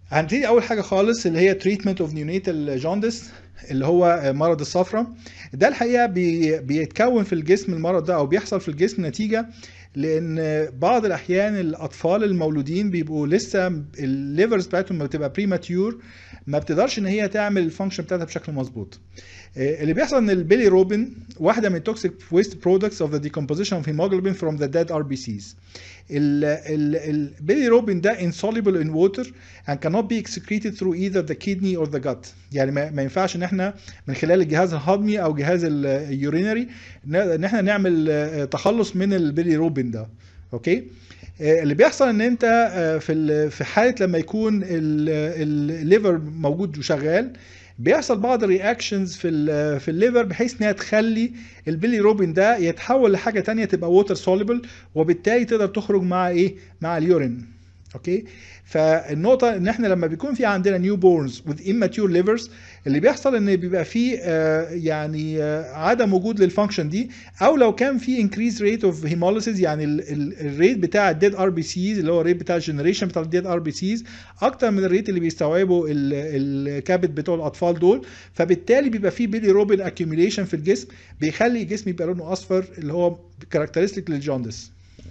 هنبتدي اول حاجه خالص اللي هي تريتمنت اوف نيونيتال جوندس اللي هو مرض الصفرة ده الحقيقه بي بيتكون في الجسم المرض ده او بيحصل في الجسم نتيجه لان بعض الاحيان الاطفال المولودين بيبقوا لسه الليفرز بتاعتهم بتبقى بريماتيور ما بتقدرش ان هي تعمل الفانكشن بتاعتها بشكل مظبوط اللي بيحصل ان البيلي روبين واحده من التوكسيك ويست برودكتس اوف ذا ديكومبوزيشن اوف هيموجلوبين فروم ذا ديد ار بي سيز البيلي روبين ده insoluble in water and cannot be excreted through either the kidney or the gut يعني ما, ما ينفعش ان احنا من خلال الجهاز الهضمي او جهاز اليورينري ان احنا نعمل تخلص من البيلي روبين ده اوكي اللي بيحصل ان انت في في حاله لما يكون الليفر موجود وشغال بيحصل بعض الرياكشنز في ال في الليفر بحيث انها تخلي البيلي روبين ده يتحول لحاجه تانية تبقى ووتر سوليبل وبالتالي تقدر تخرج مع ايه مع اليورين اوكي فالنقطة ان احنا لما بيكون في عندنا نيو بورنز with immature livers اللي بيحصل ان بيبقى في آه يعني آه عدم وجود للفانكشن دي او لو كان في increased rate of hemolysis يعني الريت بتاع الديد ار بي سيز اللي هو الريت بتاع الجنريشن بتاع الديد ار بي سيز اكتر من الريت اللي بيستوعبه الكابت بتوع الاطفال دول فبالتالي بيبقى في بيلي روبين accumulation في الجسم بيخلي الجسم يبقى لونه اصفر اللي هو كاركترستيك للجوندس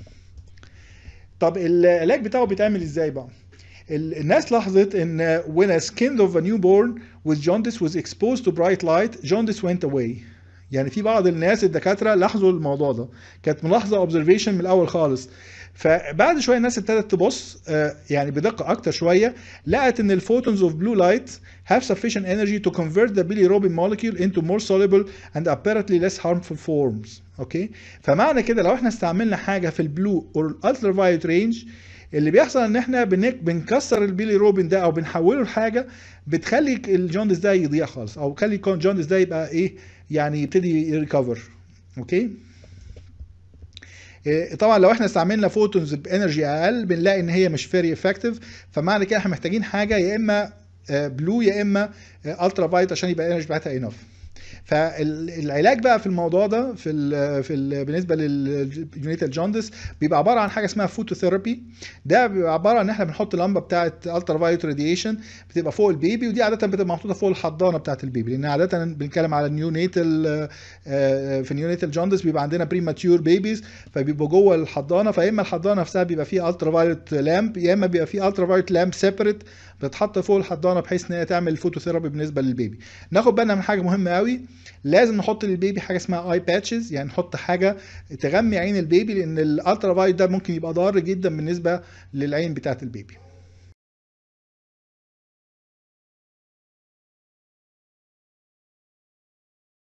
طب العلاج بتاعه بيتعمل ازاي بقى؟ الناس لاحظت ان when a skin of a newborn with jaundice was exposed to bright light jaundice went away يعني في بعض الناس الدكاتره لاحظوا الموضوع ده كانت ملاحظه observation من الاول خالص فبعد شويه الناس ابتدت تبص يعني بدقه اكتر شويه لقت ان الفوتونز اوف blue light have sufficient energy to convert the bilirubin molecule into more soluble and apparently less harmful forms اوكي فمعنى كده لو احنا استعملنا حاجه في البلو او الالترا فايولت رينج اللي بيحصل ان احنا بنك بنكسر البيلي روبين ده او بنحوله لحاجه بتخلي الجوندس ده يضيع خالص او تخلي الجوندس ده يبقى ايه يعني يبتدي يريكفر اوكي طبعا لو احنا استعملنا فوتونز بانرجي اقل بنلاقي ان هي مش فيري افكتيف فمعنى كده احنا محتاجين حاجه يا اما بلو يا اما الترا فايت عشان يبقى الانرجي بتاعتها انف فالعلاج بقى في الموضوع ده في ال في ال بالنسبه لليونيتال جوندس بيبقى عباره عن حاجه اسمها فوتوثيرابي ده بيبقى عباره عن ان احنا بنحط لمبه بتاعه الترا فايولت راديشن بتبقى فوق البيبي ودي عاده بتبقى محطوطه فوق الحضانه بتاعه البيبي لان عاده بنتكلم على النيونيتال في النيونيتال جوندس بيبقى عندنا بريماتيور بيبيز فبيبقوا جوه الحضانه فيا اما الحضانه نفسها بيبقى فيها الترا فايولت لامب يا اما بيبقى فيه الترا فايولت لامب سيبريت بتتحط فوق الحضانه بحيث ان هي تعمل فوتوثيرابي بالنسبه للبيبي ناخد بالنا من حاجه مهمه قوي لازم نحط للبيبي حاجه اسمها اي باتشز يعني نحط حاجه تغمي عين البيبي لان الالترا فايت ده ممكن يبقى ضار جدا بالنسبه للعين بتاعه البيبي